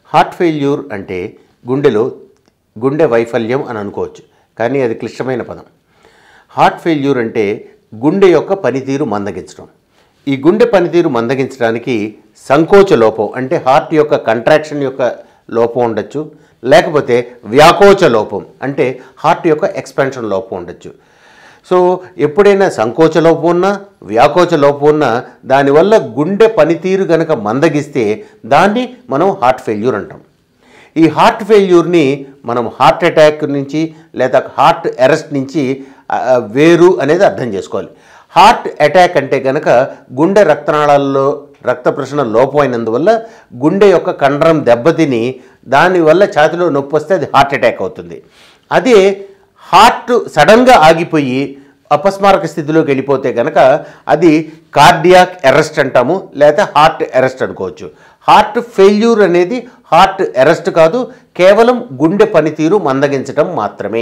heart failure అంటే గుండెలో గుండె వైఫల్యం అని అనుకోవచ్చు కానీ అది క్లిష్టమైన పదం హార్ట్ ఫెయిల్యూర్ అంటే గుండె యొక్క పనితీరు మందగించడం ఈ గుండె పనితీరు మందగించడానికి సంకోచ లోపం అంటే హార్ట్ యొక్క కంట్రాక్షన్ యొక్క లోపం ఉండొచ్చు లేకపోతే వ్యాకోచ లోపం అంటే హార్ట్ యొక్క ఎక్స్పాన్షన్ లోపం ఉండొచ్చు సో ఎప్పుడైనా సంకోచ లోపం ఉన్నా వ్యాకోచ లోపం ఉన్నా దానివల్ల గుండె పనితీరు గనక మందగిస్తే దాన్ని మనం హార్ట్ ఫెయిల్యూర్ అంటాం ఈ హార్ట్ ఫెయిల్యూర్ని మనం హార్ట్ అటాక్ నుంచి లేదా హార్ట్ అరెస్ట్ నుంచి ఆ, ఆ, వేరు అనేది అర్థం చేసుకోవాలి హార్ట్ అటాక్ అంటే కనుక గుండె రక్తనాళాల్లో రక్త ప్రసరణ లోపమైనందువల్ల గుండె యొక్క కండరం దెబ్బతిని దానివల్ల ఛాతిలో నొప్పి వస్తే అది హార్ట్ అటాక్ అవుతుంది అదే హార్ట్ సడన్గా ఆగిపోయి అపస్మారక స్థితిలోకి వెళ్ళిపోతే కనుక అది కార్డియాక్ అరెస్ట్ అంటాము లేదా హార్ట్ అరెస్ట్ అనుకోవచ్చు హార్ట్ ఫెయిల్యూర్ అనేది హార్ట్ అరెస్ట్ కాదు కేవలం గుండె పనితీరు మందగించటం మాత్రమే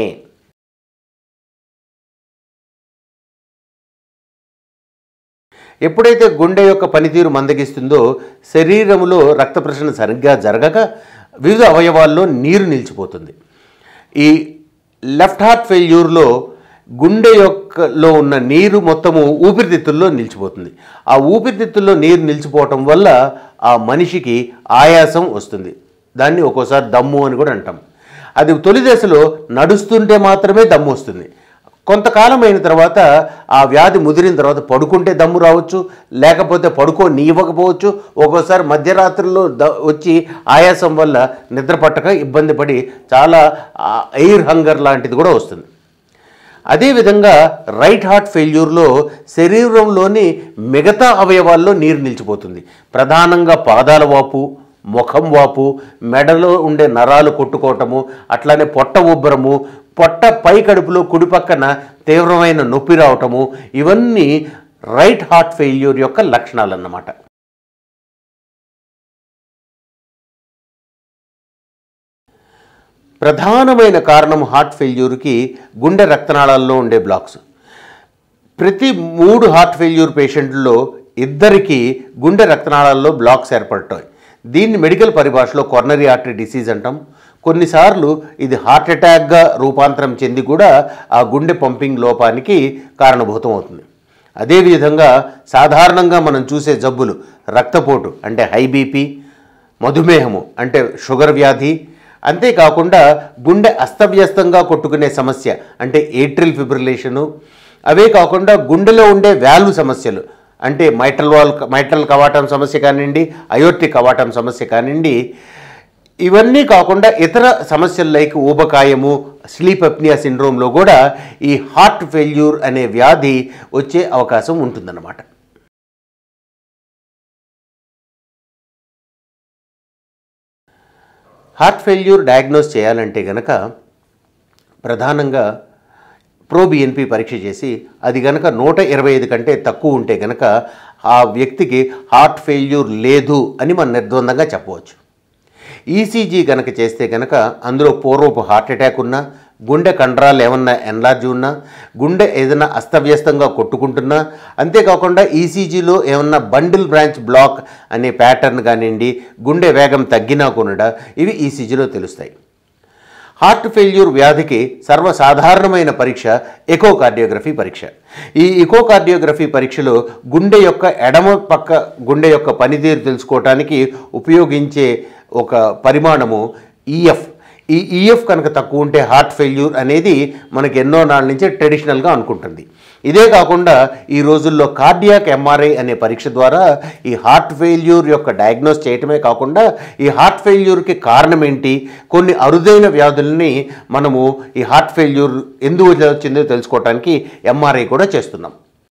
ఎప్పుడైతే గుండె యొక్క పనితీరు మందగిస్తుందో శరీరంలో రక్త ప్రసరణ సరిగ్గా జరగక వివిధ అవయవాల్లో నీరు నిలిచిపోతుంది ఈ లెఫ్ట్ హార్ట్ ఫెయిల్యూర్లో గుండె యొక్కలో ఉన్న నీరు మొత్తము ఊపిరితిత్తుల్లో నిలిచిపోతుంది ఆ ఊపిరితిత్తుల్లో నీరు నిలిచిపోవటం వల్ల ఆ మనిషికి ఆయాసం వస్తుంది దాన్ని ఒక్కోసారి దమ్ము అని కూడా అంటాం అది తొలి దశలో నడుస్తుంటే మాత్రమే దమ్ము వస్తుంది కొంతకాలం అయిన తర్వాత ఆ వ్యాధి ముదిరిన తర్వాత పడుకుంటే దమ్ము రావచ్చు లేకపోతే పడుకో నీవ్వకపోవచ్చు ఒక్కోసారి మధ్యరాత్రిలో ద వచ్చి ఆయాసం వల్ల నిద్ర పట్టక ఇబ్బంది పడి చాలా ఎయిర్ హంగర్ లాంటిది కూడా వస్తుంది అదేవిధంగా రైట్ హార్ట్ ఫెయిల్యూర్లో శరీరంలోని మిగతా అవయవాల్లో నీరు నిలిచిపోతుంది ప్రధానంగా పాదాల వాపు ముఖం వాపు మెడలో ఉండే నరాలు కొట్టుకోవటము అట్లానే పొట్ట ఉబ్బరము పొట్ట పై కడుపులో కుడి పక్కన తీవ్రమైన నొప్పి రావటము ఇవన్నీ రైట్ హార్ట్ ఫెయిల్యూర్ యొక్క లక్షణాలు అన్నమాట ప్రధానమైన కారణం హార్ట్ ఫెయిల్యూర్కి గుండె రక్తనాళాల్లో ఉండే బ్లాక్స్ ప్రతి మూడు హార్ట్ ఫెయిల్యూర్ పేషెంట్లలో ఇద్దరికి గుండె రక్తనాళాల్లో బ్లాక్స్ ఏర్పడతాయి దీన్ని మెడికల్ పరిభాషలో కొర్నరీ ఆర్టరీ డిసీజ్ అంటాం కొన్నిసార్లు ఇది హార్ట్ అటాక్గా రూపాంతరం చెంది కూడా ఆ గుండె పంపింగ్ లోపానికి కారణభూతం అవుతుంది అదేవిధంగా సాధారణంగా మనం చూసే జబ్బులు రక్తపోటు అంటే హై బీపీ మధుమేహము అంటే షుగర్ వ్యాధి అంతేకాకుండా గుండె అస్తవ్యస్తంగా కొట్టుకునే సమస్య అంటే ఏట్రిల్ ఫిబ్రిలేషను అవే కాకుండా గుండెలో ఉండే వ్యాల్వ్ సమస్యలు అంటే మైట్రల్ వాల్ మైట్రల్ కవాటం సమస్య కానివ్వండి అయోర్టిక్ కవాటం సమస్య కానివ్వండి ఇవన్నీ కాకుండా ఇతర సమస్యలు లైక్ ఊబకాయము స్లీప్ అప్నియా సిండ్రోమ్లో కూడా ఈ హార్ట్ ఫెయిల్యూర్ అనే వ్యాధి వచ్చే అవకాశం ఉంటుందన్నమాట హార్ట్ ఫెయిల్యూర్ డయాగ్నోస్ చేయాలంటే గనక ప్రధానంగా ప్రోబిఎన్పి పరీక్ష చేసి అది గనక నూట ఇరవై ఐదు కంటే తక్కువ ఉంటే గనక ఆ వ్యక్తికి హార్ట్ ఫెయిల్యూర్ లేదు అని మనం నిర్ద్వందంగా చెప్పవచ్చు ఈసీజీ కనుక చేస్తే కనుక అందులో పూర్వపు హార్ట్ అటాక్ ఉన్నా గుండె కండరాలు ఏమన్నా ఎన్లార్జీ ఉన్నా గుండె ఏదైనా అస్తవ్యస్తంగా కొట్టుకుంటున్నా అంతేకాకుండా ఈసీజీలో ఏమన్నా బండిల్ బ్రాంచ్ బ్లాక్ అనే ప్యాటర్న్ కానివ్వండి గుండె వేగం తగ్గినా కూడా ఇవి ఈసీజీలో తెలుస్తాయి హార్ట్ ఫెయిల్యూర్ వ్యాధికి సర్వసాధారణమైన పరీక్ష ఎకోకార్డియోగ్రఫీ పరీక్ష ఈ ఎకోకార్డియోగ్రఫీ పరీక్షలో గుండె యొక్క ఎడమ పక్క గుండె యొక్క పనితీరు తెలుసుకోవటానికి ఉపయోగించే ఒక పరిమాణము ఈఎఫ్ ఈ ఈఎఫ్ కనుక తక్కువ ఉంటే హార్ట్ ఫెయిల్యూర్ అనేది మనకి ఎన్నో నాళ్ళ నుంచి ట్రెడిషనల్గా అనుకుంటుంది ఇదే కాకుండా ఈ రోజుల్లో కార్డియాక్ ఎంఆర్ఐ అనే పరీక్ష ద్వారా ఈ హార్ట్ ఫెయిల్యూర్ యొక్క డయాగ్నోస్ చేయటమే కాకుండా ఈ హార్ట్ ఫెయిల్యూర్కి కారణం ఏంటి కొన్ని అరుదైన వ్యాధుల్ని మనము ఈ హార్ట్ ఫెయిల్యూర్ ఎందుకు వచ్చిందో తెలుసుకోవడానికి ఎంఆర్ఐ కూడా చేస్తున్నాం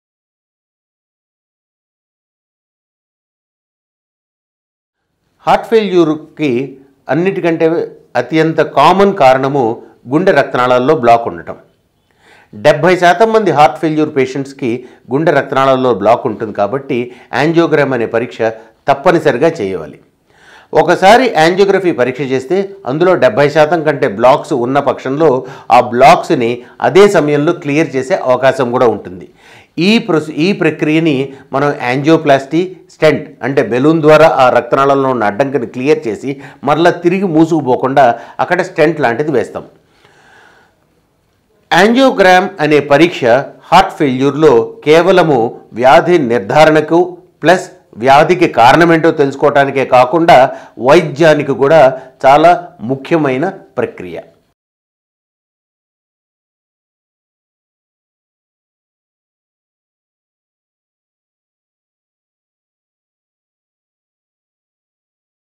హార్ట్ ఫెయిల్యూర్కి అన్నిటికంటే అత్యంత కామన్ కారణము గుండె రక్తనాళాల్లో బ్లాక్ ఉండటం డెబ్భై శాతం మంది హార్ట్ ఫెయిల్యూర్ పేషెంట్స్కి గుండె రక్తనాళాల్లో బ్లాక్ ఉంటుంది కాబట్టి యాంజియోగ్రామ్ అనే పరీక్ష తప్పనిసరిగా చేయవాలి ఒకసారి యాంజియోగ్రఫీ పరీక్ష చేస్తే అందులో డెబ్భై శాతం కంటే బ్లాక్స్ ఉన్న పక్షంలో ఆ బ్లాక్స్ని అదే సమయంలో క్లియర్ చేసే అవకాశం కూడా ఉంటుంది ఈ ప్రొసీ ఈ ప్రక్రియని మనం యాంజియోప్లాస్టీ స్టెంట్ అంటే బెలూన్ ద్వారా ఆ రక్తనాళంలో ఉన్న అడ్డంకిని క్లియర్ చేసి మరలా తిరిగి మూసుకుపోకుండా అక్కడ స్టెంట్ లాంటిది వేస్తాం యాంజియోగ్రామ్ అనే పరీక్ష హార్ట్ ఫెయిల్యూర్లో కేవలము వ్యాధి నిర్ధారణకు ప్లస్ వ్యాధికి కారణమేంటో తెలుసుకోవటానికే కాకుండా వైద్యానికి కూడా చాలా ముఖ్యమైన ప్రక్రియ